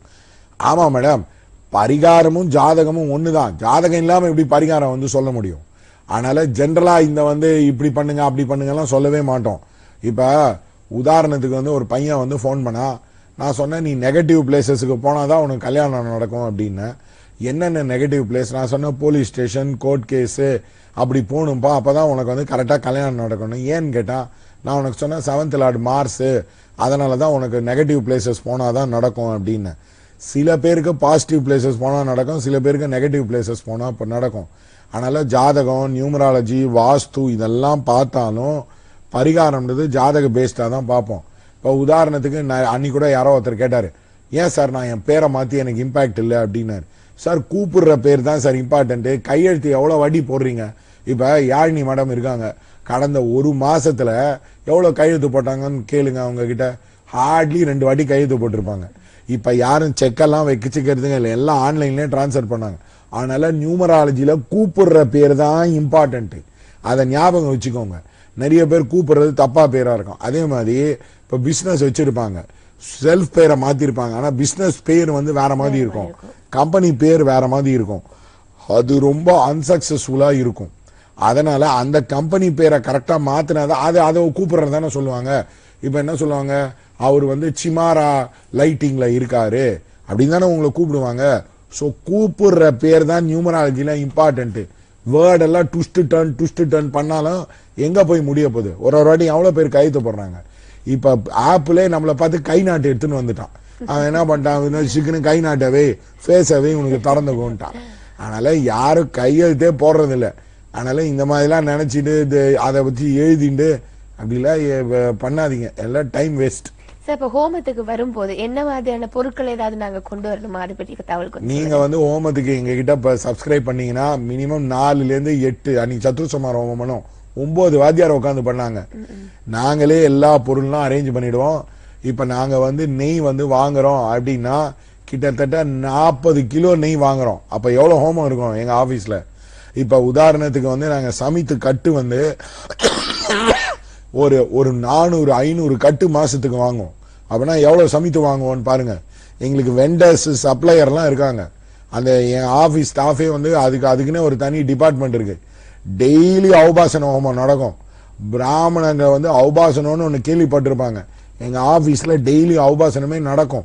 ஆமா மேடம் பரிகாரமும் ஜாதகமும் ஒண்ணுதான் ஜாதகம் இல்லாம எப்படி பரிகாரம் வந்து சொல்ல முடியும் அதனால ஜென்ரலா இந்த வந்து இப்படி பண்ணுங்க அப்படி பண்ணுங்க எல்லாம் சொல்லவே மாட்டோம் இப்ப உதாரணத்துக்கு வந்து ஒரு பையன் வந்து ஃபோன் பண்ணா நான் சொன்னேன் நீ நெகட்டிவ் பிளேசஸ்க்கு போனாதான் உனக்கு கல்யாணம் நடக்கும் அப்படின்னு என்னென்ன நெகட்டிவ் பிளேஸ் நான் சொன்னேன் போலீஸ் ஸ்டேஷன் கோர்ட் கேஸு அப்படி போகணும்ப்பா அப்பதான் உனக்கு வந்து கரெக்டாக கல்யாணம் நடக்கணும் ஏன்னு கேட்டா நான் உனக்கு சொன்னேன் செவன்த் லார்டு மார்ஸ் அதனால தான் உனக்கு நெகட்டிவ் பிளேசஸ் போனாதான் நடக்கும் அப்படின்னு சில பேருக்கு பாசிட்டிவ் பிளேசஸ் போனா நடக்கும் சில பேருக்கு நெகட்டிவ் பிளேசஸ் போனா இப்போ நடக்கும் அதனால ஜாதகம் நியூமராலஜி வாஸ்து இதெல்லாம் பார்த்தாலும் பரிகாரம்ன்றது ஜாதக பேஸ்டா தான் பார்ப்போம் இப்போ உதாரணத்துக்கு நான் அன்னைக்கு கூட யாரோ ஒருத்தர் கேட்டாரு ஏன் சார் நான் என் பேரை மாத்தி எனக்கு இம்பாக்ட் இல்லை அப்படின்னாரு சார் கூப்பிடுற பேர் தான் சார் இம்பார்ட்டன்ட் கையெழுத்து எவ்வளவு வட்டி போடுறீங்க இப்ப யாழினி மேடம் இருக்காங்க கடந்த ஒரு மாசத்துல எவ்வளவு கையெழுத்து போட்டாங்கன்னு கேளுங்க அவங்க கிட்ட ஹார்ட்லி ரெண்டு வாட்டி கையெழுத்து போட்டிருப்பாங்க இப்ப யாரும் செக்கெல்லாம் வச்சுக்கிறதுங்க இல்லை எல்லாம் ஆன்லைன்லயே டிரான்ஸ்ஃபர் பண்ணாங்க அதனால நியூமராலஜில கூப்பிடுற பேர் தான் இம்பார்ட்டன்ட் அதை ஞாபகம் வச்சுக்கோங்க நிறைய பேர் கூப்பிடுறது தப்பா பேரா இருக்கும் அதே மாதிரி இப்ப பிசினஸ் வச்சிருப்பாங்க செல்ஃப் பேரை மாத்திருப்பாங்க ஆனா பிசினஸ் பேர் வந்து வேற மாதிரி இருக்கும் கம்பெனி பேர் வேற மாதிரி இருக்கும் அது ரொம்ப அன்சக்சஸ்ஃபுல்லா இருக்கும் அதனால அந்த கம்பெனி பேரை கரெக்டா மாத்தினாதான் அது அதை கூப்பிடுறது தானே சொல்லுவாங்க இப்ப என்ன சொல்லுவாங்க அவர் வந்து சிமாரா லைட்டிங்ல இருக்காரு அப்படின்னு தானே உங்களை கூப்பிடுவாங்க ஸோ கூப்பிடுற பேர் தான் நியூமராலஜில இம்பார்ட்டன்ட் வேர்ட் எல்லாம் ட்விஸ்ட் டர்ன் ட்விஸ்ட் டர்ன் பண்ணாலும் எங்க போய் முடிய போகுது ஒரு ஒரு வாட்டி எவ்வளவு பேர் கையெழுத்து போடுறாங்க இப்ப ஆப்பிளே நம்மளை பார்த்து கை நாட்டு எடுத்துன்னு வந்துட்டான் அவன் என்ன பண்ணிட்டான் சிக்கனு கை நாட்டவே ஃபேஸவே உனக்கு திறந்து கொண்டுட்டான் அதனால யாரும் கையெழுத்தே போடுறது இல்ல அதனால இந்த மாதிரிலாம் நினைச்சிட்டு இது அதை வச்சு எழுதிட்டு அப்படிலாம் எ- வ- பண்ணாதீங்க எல்லாம் டைம் வேஸ்ட் சார் இப்ப ஹோமத்துக்கு வரும்போது என்ன மாதிரியான பொருட்கள் ஏதாவது நாங்க கொண்டு வரணுமா அதை பற்றி தகவல் கொஞ்சம் நீங்க வந்து ஹோமத்துக்கு எங்க கிட்ட இப்ப சப்ஸ்கிரைப் பண்ணீங்கன்னா மினிமம் நாலுல இருந்து எட்டு அன்னைக்கு சத்ருசமார் ஹோமம் பண்ணோம் ஒன்பது வாத்தியார் உட்காந்து பண்ணாங்க நாங்களே எல்லா பொருள்லாம் அரேஞ்ச் பண்ணிடுவோம் இப்ப நாங்க வந்து நெய் வந்து வாங்குறோம் அப்படின்னா கிட்டத்தட்ட நாற்பது கிலோ நெய் வாங்குறோம் அப்ப எவ்வளவு ஹோமம் இருக்கும் எங்க ஆபீஸ்ல இப்ப உதாரணத்துக்கு வந்து நாங்க சமைத்து கட்டு வந்து ஒரு ஒரு நானூறு ஐநூறு கட்டு மாசத்துக்கு வாங்குவோம் அப்படின்னா எவ்வளவு சமைத்து வாங்குவோம்னு பாருங்க எங்களுக்கு வெண்டர்ஸ் சப்ளையர்லாம் இருக்காங்க அந்த என் ஆபீஸ் ஸ்டாஃபே வந்து அதுக்கு அதுக்குன்னே ஒரு தனி டிபார்ட்மெண்ட் இருக்கு டெய்லி அவுபாசன ஹோமம் நடக்கும் பிராமணங்க வந்து அவுபாசனம்னு ஒன்று கேள்விப்பட்டிருப்பாங்க எங்க ஆபீஸ்ல டெய்லி அவுபாசனமே நடக்கும்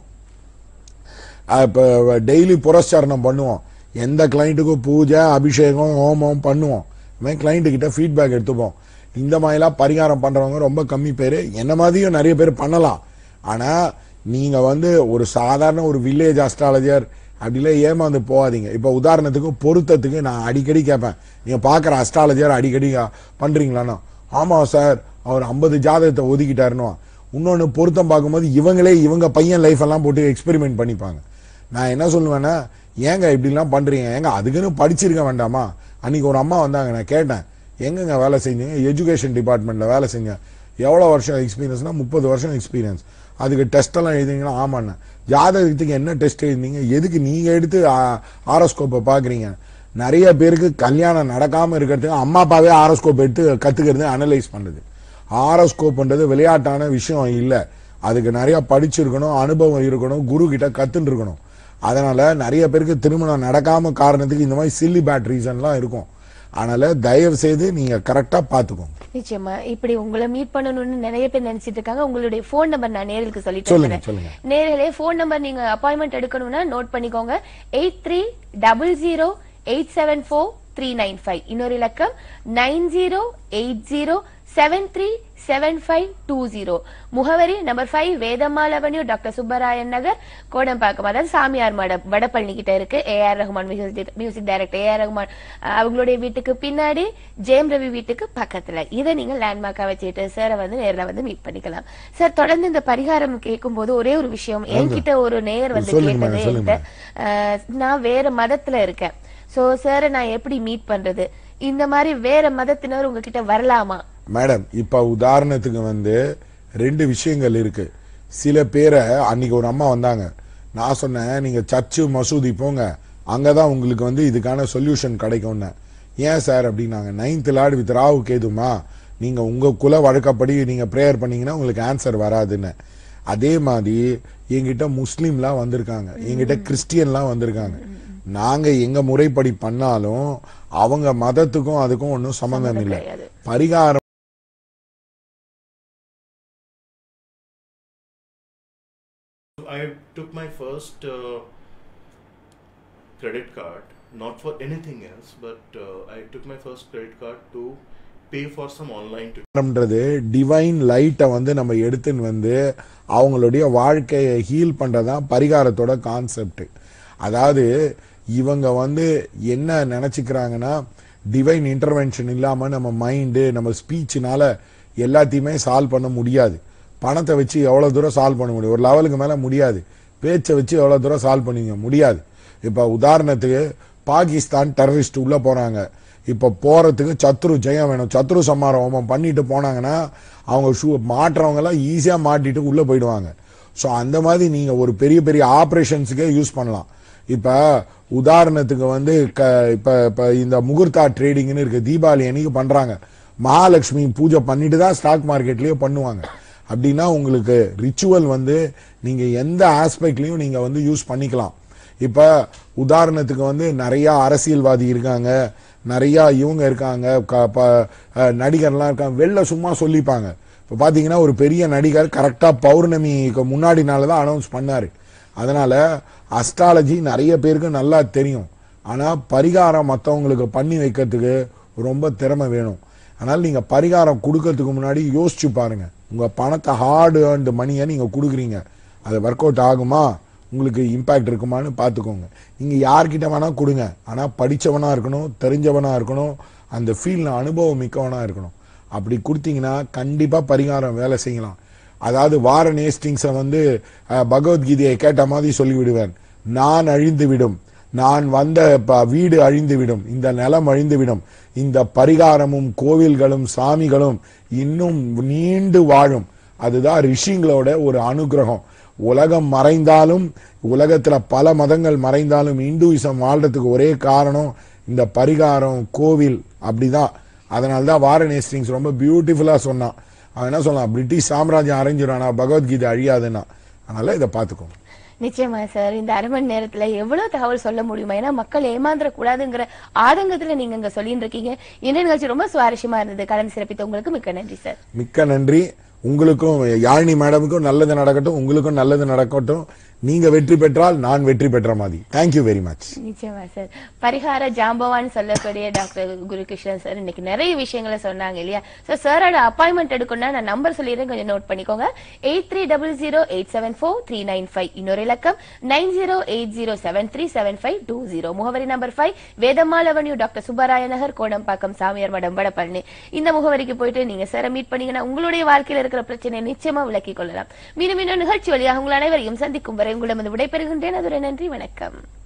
இப்போ டெய்லி புரஸ்சரணம் பண்ணுவோம் எந்த கிளைண்ட்டுக்கும் பூஜை அபிஷேகம் ஹோமம் பண்ணுவோம் இவன் கிளைண்ட்டு கிட்ட ஃபீட்பேக் எடுத்துப்போம் இந்த மாதிரிலாம் பரிகாரம் பண்றவங்க ரொம்ப கம்மி பேர் என்ன மாதிரியும் நிறைய பேர் பண்ணலாம் ஆனா நீங்க வந்து ஒரு சாதாரண ஒரு வில்லேஜ் அஸ்ட்ராலஜர் அப்படிலாம் ஏமாந்து போகாதீங்க இப்போ உதாரணத்துக்கு பொருத்தத்துக்கு நான் அடிக்கடி கேட்பேன் நீங்க பார்க்குற அஸ்ட்ராலஜர் அடிக்கடி பண்றீங்களான்னா ஆமா சார் அவர் ஐம்பது ஜாதகத்தை ஒதுக்கிட்டாருன்னு இன்னொன்னு பொருத்தம் பார்க்கும்போது இவங்களே இவங்க பையன் லைஃப் எல்லாம் போட்டு எக்ஸ்பெரிமெண்ட் பண்ணிப்பாங்க நான் என்ன சொல்லுவேன்னா ஏங்க இப்படிலாம் பண்றீங்க ஏங்க அதுக்குன்னு படிச்சிருக்க வேண்டாமா அன்னைக்கு ஒரு அம்மா வந்தாங்க நான் கேட்டேன் எங்கங்க வேலை செஞ்சீங்க எஜுகேஷன் டிபார்ட்மெண்ட்ல வேலை செஞ்சேன் எவ்வளோ வருஷம் எக்ஸ்பீரியன்ஸ்னா முப்பது வருஷம் எக்ஸ்பீரியன்ஸ் அதுக்கு டெஸ்ட் எல்லாம் எழுதிங்கன்னா ஆமாண்ணா ஜாதகத்துக்கு என்ன டெஸ்ட் எழுதிங்க எதுக்கு நீங்க எடுத்து ஆரோஸ்கோப்பை பாக்குறீங்க நிறைய பேருக்கு கல்யாணம் நடக்காம இருக்கிறதுக்கு அம்மா அப்பாவே ஆரோஸ்கோப் எடுத்து கத்துக்கிறது அனலைஸ் பண்ணுது ஆரோஸ்கோப்ன்றது விளையாட்டான விஷயம் இல்லை அதுக்கு நிறைய படிச்சிருக்கணும் அனுபவம் இருக்கணும் குரு கிட்ட கத்துன்னு இருக்கணும் அதனால நிறைய பேருக்கு திருமணம் நடக்காம காரணத்துக்கு இந்த மாதிரி சில்லி பேட் ரீசன்லாம் இருக்கும் அதனால தயவு செய்து நீங்க கரெக்டா பாத்துக்கோங்க நிச்சயமா இப்படி உங்களை மீட் பண்ணணும்னு நிறைய பேர் நினைச்சிட்டு இருக்காங்க உங்களுடைய போன் நம்பர் நான் நேர்களுக்கு சொல்லிட்டு சொல்லுங்க, இருக்கிறேன். சொல்லுங்க. நேர்களே போன் நம்பர் நீங்க அப்பாயின்மெண்ட் எடுக்கணும்னா நோட் பண்ணிக்கோங்க eight three double zero eight seven four three nine five இன்னொரு இலக்கம் nine zero eight zero seven three seven five two zero முகவரி number five Vedhammal avenue doctor Subbarayan Nagar Kodambakkam அதாவது சாமியார் மடம் வடபழனி கிட்ட இருக்கு A R Rahman music music director A R Rahman அஹ், அவங்களுடைய வீட்டுக்கு பின்னாடி ஜெயம் ரவி வீட்டுக்கு பக்கத்துல இதை நீங்க லேண்ட்மார்க்கா வச்சுட்டு சாரை வந்து நேர்ல வந்து மீட் பண்ணிக்கலாம் சார் தொடர்ந்து இந்த பரிகாரம் கேட்கும்போது ஒரே ஒரு விஷயம் என்கிட்ட ஒரு நேயர் வந்து சொல்லுங்க கேட்டது மேடம், சொல்லுங்க என்கிட்ட அஹ், நான் வேற மதத்துல இருக்கேன் சோ சாரை நான் எப்படி மீட் பண்றது இந்த மாதிரி வேற மதத்தினர் உங்ககிட்ட வரலாமா மேடம் இப்ப உதாரணத்துக்கு வந்து ரெண்டு விஷயங்கள் இருக்கு சில பேரை அன்னைக்கு ஒரு அம்மா வந்தாங்க நான் சொன்னேன் நீங்க சர்ச்சு மசூதி போங்க அங்கதான் உங்களுக்கு வந்து இதுக்கான சொல்யூஷன் கிடைக்கும்னு ஏன் சார் அப்படின்னாங்க நைன்த் லார்டு வித் ராவு கேதுமா நீங்க உங்க குல வழக்கப்படி நீங்க ப்ரேயர் பண்ணீங்கன்னா உங்களுக்கு ஆன்சர் வராதுன்னு அதே மாதிரி எங்கிட்ட முஸ்லீம்லாம் வந்திருக்காங்க எங்கிட்ட கிறிஸ்டியன்லாம் வந்திருக்காங்க நாங்க எங்க முறைப்படி பண்ணாலும் அவங்க மதத்துக்கும் அதுக்கும் ஒன்றும் சம்மந்தம் இல்லை கிடையாது. பரிகாரம் I took my first uh, credit card, not for anything else, but uh, I took my first credit card to pay for some online tuition. ன்றது டிவைன் லைட்டை வந்து நம்ம எடுத்துன்னு வந்து அவங்களுடைய வாழ்க்கையை ஹீல் பண்றதுதான் பரிகாரத்தோட கான்செப்ட் அதாவது இவங்க வந்து என்ன நினைச்சுக்கிறாங்கன்னா டிவைன் இன்டர்வென்ஷன் இல்லாம நம்ம மைண்டு நம்ம ஸ்பீச்சினால எல்லாத்தையுமே சால்வ் பண்ண முடியாது பணத்தை வச்சு எவ்வளவு தூரம் சால்வ் பண்ண முடியும் ஒரு லெவலுக்கு மேல முடியாது பேச்சை வச்சு எவ்வளவு தூரம் சால்வ் பண்ணுவீங்க முடியாது இப்ப உதாரணத்துக்கு பாகிஸ்தான் டெரரிஸ்ட் உள்ள போறாங்க இப்ப போறதுக்கு சத்ரு ஜெயம் வேணும் சத்ரு சம்மார ஹோமம் பண்ணிட்டு போனாங்கன்னா அவங்க ஷூ மாட்டுறவங்க எல்லாம் ஈஸியா மாட்டிட்டு உள்ள போயிடுவாங்க ஸோ அந்த மாதிரி நீங்க ஒரு பெரிய பெரிய ஆபரேஷன்ஸுக்கே யூஸ் பண்ணலாம் இப்ப உதாரணத்துக்கு வந்து க இப்ப இப்ப இந்த முகூர்த்தா ட்ரேடிங்னு இருக்கு தீபாவளி அன்னைக்கு பண்றாங்க மகாலட்சுமி பூஜை பண்ணிட்டு தான் ஸ்டாக் மார்க்கெட்லயே பண்ணுவாங்க அப்படின்னா உங்களுக்கு ரிச்சுவல் வந்து நீங்க எந்த ஆஸ்பெக்ட்லயும் நீங்க வந்து யூஸ் பண்ணிக்கலாம் இப்ப உதாரணத்துக்கு வந்து நிறைய அரசியல்வாதி இருக்காங்க நிறைய இவங்க இருக்காங்க க- ப- அஹ் நடிகர்லாம் இருக்காங்க வெளில சும்மா சொல்லிப்பாங்க இப்ப பாத்தீங்கன்னா ஒரு பெரிய நடிகர் கரெக்டா பௌர்ணமிக்கு முன்னாடி நாள் தான் அனௌன்ஸ் பண்ணாரு அதனால அஸ்ட்ராலஜி நிறைய பேருக்கு நல்லா தெரியும் ஆனா பரிகாரம் மத்தவங்களுக்கு பண்ணி வைக்கிறதுக்கு ரொம்ப திறமை வேணும் அதனால நீங்க பரிகாரம் கொடுக்கறதுக்கு முன்னாடி யோசிச்சு பாருங்க உங்க பணத்தை ஹார்டு ஏர்ன்டு மணியை நீங்க கொடுக்குறீங்க அது ஒர்க் அவுட் ஆகுமா உங்களுக்கு இம்பாக்ட் இருக்குமான்னு பார்த்துக்கோங்க நீங்க யார்கிட்ட வேணா கொடுங்க ஆனா படிச்சவனா இருக்கணும் தெரிஞ்சவனா இருக்கணும் அந்த ஃபீல்ட்ல அனுபவம் மிக்கவனா இருக்கணும் அப்படி கொடுத்தீங்கன்னா கண்டிப்பா பரிகாரம் வேலை செய்யலாம் அதாவது வாரன் ஹேஸ்டிங்ஸை வந்து அஹ், பகவத்கீதையை கேட்ட மாதிரி சொல்லிவிடுவேன் நான் அழிந்து விடும் நான் வந்த ப- வீடு அழிந்து விடும் இந்த நிலம் அழிந்து விடும் இந்த பரிகாரமும் கோவில்களும் சாமிகளும் இன்னும் நீண்டு வாழும் அதுதான் ரிஷிங்களோட ஒரு அனுகிரகம் உலகம் மறைந்தாலும் உலகத்துல பல மதங்கள் மறைந்தாலும் இந்துயிசம் வாழ்றதுக்கு ஒரே காரணம் இந்த பரிகாரம் கோவில் அப்படிதான் அதனால தான் வாரன் ஹேஸ்டிங்ஸ் ரொம்ப பியூட்டிஃபுல்லா சொன்னான் அவன் என்ன சொன்னான் பிரிட்டிஷ் சாம்ராஜ்யம் அரைஞ்சிடும் பகவத்கீதை அழியாதுன்னா அதனால இதை பார்த்துக்கோங்க நிச்சயமா சார் இந்த அரை மணி நேரத்துல எவ்வளவு தகவல் சொல்ல முடியுமா ஏன்னா மக்கள் ஏமாந்துட கூடாதுங்கிற ஆதங்கத்துல நீங்க இங்க சொல்லிட்டு இருக்கீங்க இந்த நிகழ்ச்சி ரொம்ப சுவாரஸ்யமா இருந்தது கலந்து சிறப்பித்த உங்களுக்கு மிக்க நன்றி சார் மிக்க நன்றி உங்களுக்கும் யாழினி மேடமுக்கும் நல்லது நடக்கட்டும் உங்களுக்கும் நல்லது நடக்கட்டும் நீங்க வெற்றி பெற்றால் நான் வெற்றி பெற்ற மாதிரி தேங்க்யூ வெரி மச் நிச்சயமா சார் பரிகார ஜாம்பவான் சொல்லக்கூடிய டாக்டர் குருகிருஷ்ணன் சார் இன்னைக்கு நிறைய விஷயங்களை சொன்னாங்க இல்லையா சோ சாரோட அப்பாயின்மெண்ட் எடுக்கணும்னா நான் நம்பர் சொல்லிடுறேன் கொஞ்சம் நோட் பண்ணிக்கோங்க eight three double zero eight seven four three nine five இன்னொரு இலக்கம் nine zero eight zero seven three seven five two zero முகவரி number five Vedhammal avenue doctor Subbaraya Nagar Kodambakkam Samiyar Madam Vadapalani இந்த முகவரிக்கு போயிட்டு நீங்க சாரை மீட் பண்ணீங்கன்னா உங்களுடைய வாழ்க்கையில இருக்கிற பிரச்சனையை நிச்சயமா விளக்கிக் கொள்ளலாம் மீண்டும் இன்னும் நிகழ்ச்சி வழியாக உங்கள் அனைவரையும் சந்திக்கும் வரை உங்களிடம் விடைபெறுகின்றேன் அதுரை நன்றி வணக்கம்